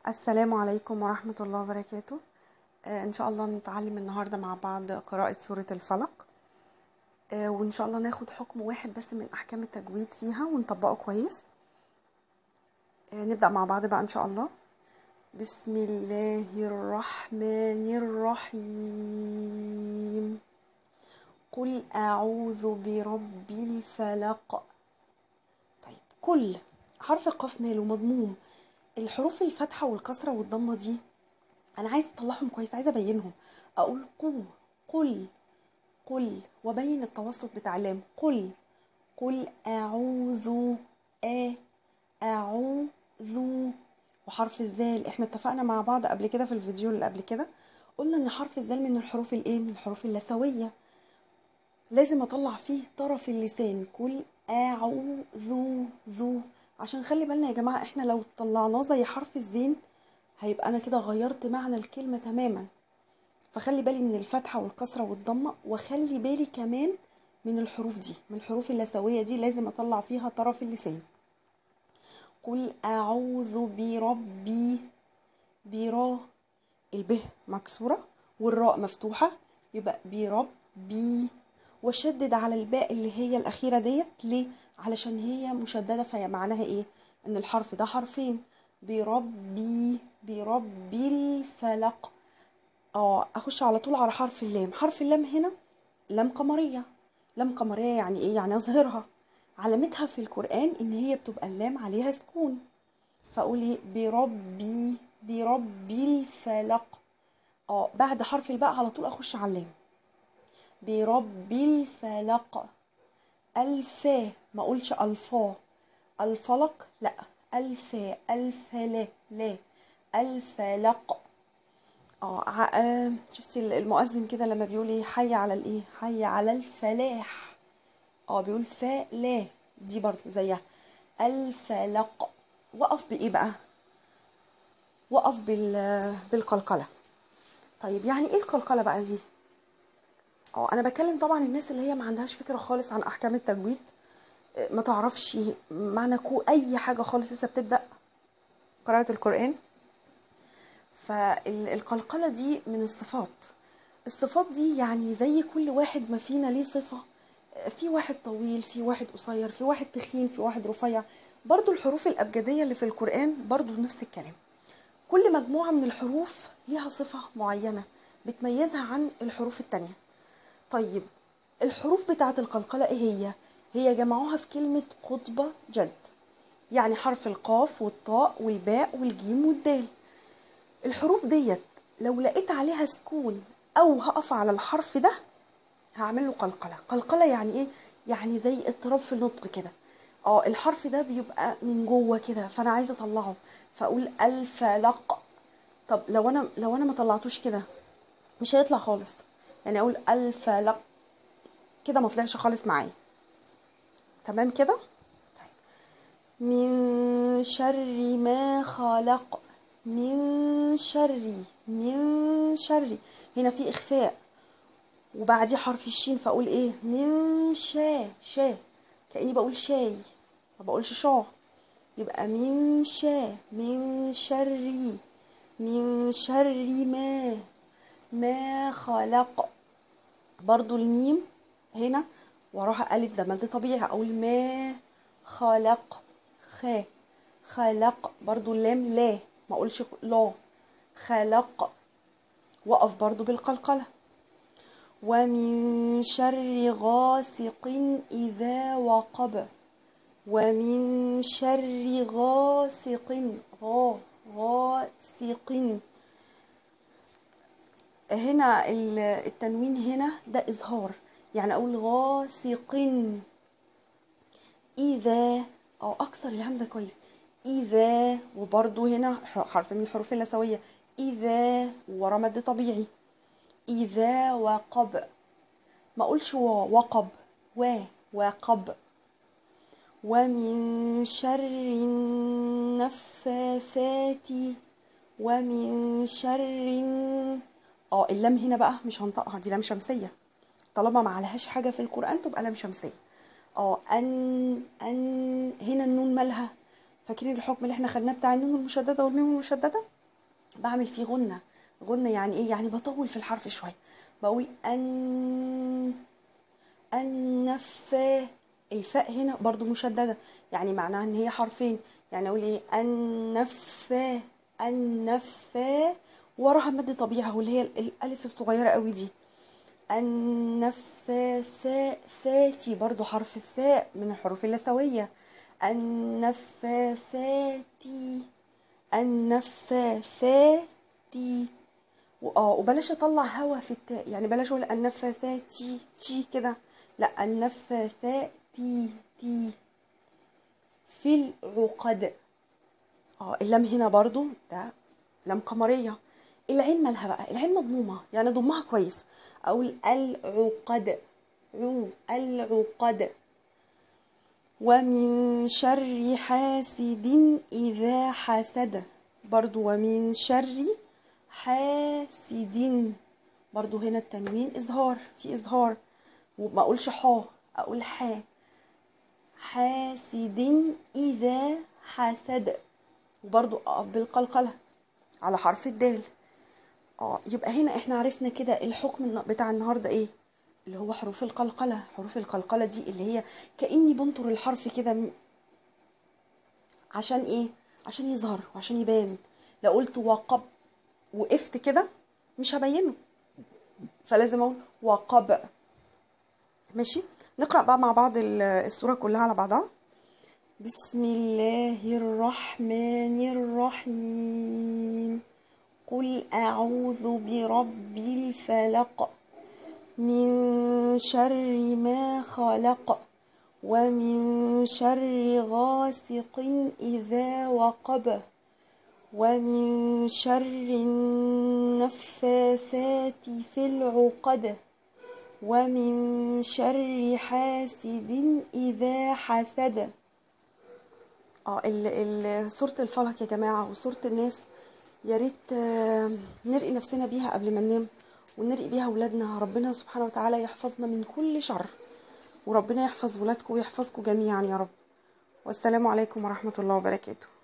السلام عليكم ورحمة الله وبركاته آه، إن شاء الله نتعلم النهاردة مع بعض قراءة سورة الفلق آه، وإن شاء الله ناخد حكم واحد بس من أحكام التجويد فيها ونطبقه كويس آه، نبدأ مع بعض بقى إن شاء الله بسم الله الرحمن الرحيم قل أعوذ برب الفلق طيب كل حرف القاف ماله مضموم الحروف الفتحة والكسرة والضمة دي أنا عايزة أطلعهم كويس عايزة أبينهم أقول قو قل قل وأبين التوسط بتاع اللام قل قل أعوذ أ أعوذ وحرف الزال احنا اتفقنا مع بعض قبل كده في الفيديو اللي قبل كده قلنا ان حرف الزال من الحروف الايه من الحروف اللثويه لازم اطلع فيه طرف اللسان كل اعوذ ذو عشان خلي بالنا يا جماعه احنا لو طلعناه زي حرف الزين هيبقى انا كده غيرت معنى الكلمه تماما فخلي بالي من الفتحه والكسره والضمه وخلي بالي كمان من الحروف دي من الحروف اللثويه دي لازم اطلع فيها طرف اللسان قل اعوذ بربي برا الب مكسوره والراء مفتوحه يبقى بربي وشدد على الباء اللي هي الأخيرة ديت ليه؟ علشان هي مشددة فهي معناها إيه؟ إن الحرف ده حرفين بربي بربي الفلق اه أخش على طول على حرف اللام حرف اللام هنا لام قمرية لام قمرية يعني إيه؟ يعني أظهرها علامتها في القرآن إن هي بتبقى اللام عليها سكون فأقول إيه؟ بربي بربي الفلق اه بعد حرف الباء على طول أخش على اللام برب الفلق الفا ما اقولش الفا الفلق لا الفا الفلا لا الفلق اه ع- آه، شفتي المؤذن كده لما بيقول ايه حي على الايه حي على الفلاح اه بيقول فلا دي برضو زيها الفلق وقف بايه بقى وقف بال بالقلقله طيب يعني ايه القلقله بقى دي اه انا بكلم طبعا الناس اللي هي ما عندهاش فكره خالص عن احكام التجويد اه، ما تعرفش معنى كو اي حاجه خالص لسه بتبدا قراءه القران فالقلقله دي من الصفات الصفات دي يعني زي كل واحد ما فينا ليه صفه اه، في واحد طويل في واحد قصير في واحد تخين في واحد رفيع برضو الحروف الابجديه اللي في القران برضو نفس الكلام كل مجموعه من الحروف ليها صفه معينه بتميزها عن الحروف التانيه طيب الحروف بتاعة القلقلة ايه هي؟ هي جمعوها في كلمة قطبة جد يعني حرف القاف والطاء والباء والجيم والدال الحروف ديت لو لقيت عليها سكون او هقف على الحرف ده هعمل له قلقلة قلقلة يعني ايه؟ يعني زي اضطراب في النطق كده اه الحرف ده بيبقى من جوه كده فانا عايزه اطلعه فاقول الفلق طب لو انا لو انا ما طلعتوش كده مش هيطلع خالص يعني اقول الفلق كده ما طلعش خالص معايا تمام كده طيب. من شر ما خلق من شر من شر هنا في اخفاء وبعديه حرف الشين فاقول ايه من شا شا كاني بقول شاي ما بقولش شا يبقى من شا من شر من شر ما ما خلق برضو الميم هنا وراها ألف ده مد طبيعي أقول ما خلق خ خلق برضو اللام لا ما أقولش لا خلق وقف برضو بالقلقلة ومن شر غاسق إذا وقب ومن شر غاسق غا غاسق هنا ال- التنوين هنا ده إظهار يعني أقول غاسق إذا أو أكسر الهمزة كويس إذا وبرضو هنا ح- حرف من الحروف اللثوية إذا ورا مد طبيعي إذا وقب ما أقولش وا وقب و وقب ومن شر النفاثات ومن شر اه اللام هنا بقى مش هنطقها دي لام شمسية طالما ما عليهاش حاجة في القرآن تبقى لام شمسية اه ان ان هنا النون مالها فاكرين الحكم اللي احنا خدناه بتاع النون المشددة والميم المشددة بعمل فيه غنة غنة يعني ايه يعني بطول في الحرف شوية بقول ان النفا الفاء هنا برضو مشددة يعني معناها ان هي حرفين يعني اقول ايه النفا النفا وراها مد طبيعي هو اللي هي الالف الصغيرة قوي دي النفاثاتي برضو حرف الثاء من الحروف اللثوية النفاثاتي النفاثاتي اه وبلاش اطلع هوا في التاء يعني بلاش اقول النفاثاتي تي كده لا النفاثاتي تي في العقد اه اللام هنا برضو ده لام قمرية العين مالها بقى العين مضمومة يعني ضمها كويس اقول العقد عو العقد ومن شر حاسد إذا حسد برضو ومن شر حاسد برضو هنا التنوين إظهار في إظهار وما أقولش حا أقول حا حاسد إذا حسد وبرضو أقف بالقلقلة على حرف الدال اه يبقى هنا احنا عرفنا كده الحكم بتاع النهارده ايه اللي هو حروف القلقلة حروف القلقلة دي اللي هي كأني بنطر الحرف كده عشان ايه عشان يظهر وعشان يبان لو قلت وقب وقفت كده مش هبينه فلازم اقول وقب ماشي نقرأ بقى مع بعض السورة كلها على بعضها بسم الله الرحمن الرحيم قل أعوذ برب الفلق من شر ما خلق ومن شر غاسق إذا وقب ومن شر النفاثات في العقد ومن شر حاسد إذا حسد اه ال ال سورة الفلق يا جماعة وسورة الناس يا ريت نرقي نفسنا بيها قبل ما ننام ونرقي بيها ولادنا ربنا سبحانه وتعالى يحفظنا من كل شر وربنا يحفظ ولادكم ويحفظكم جميعا يا رب والسلام عليكم ورحمة الله وبركاته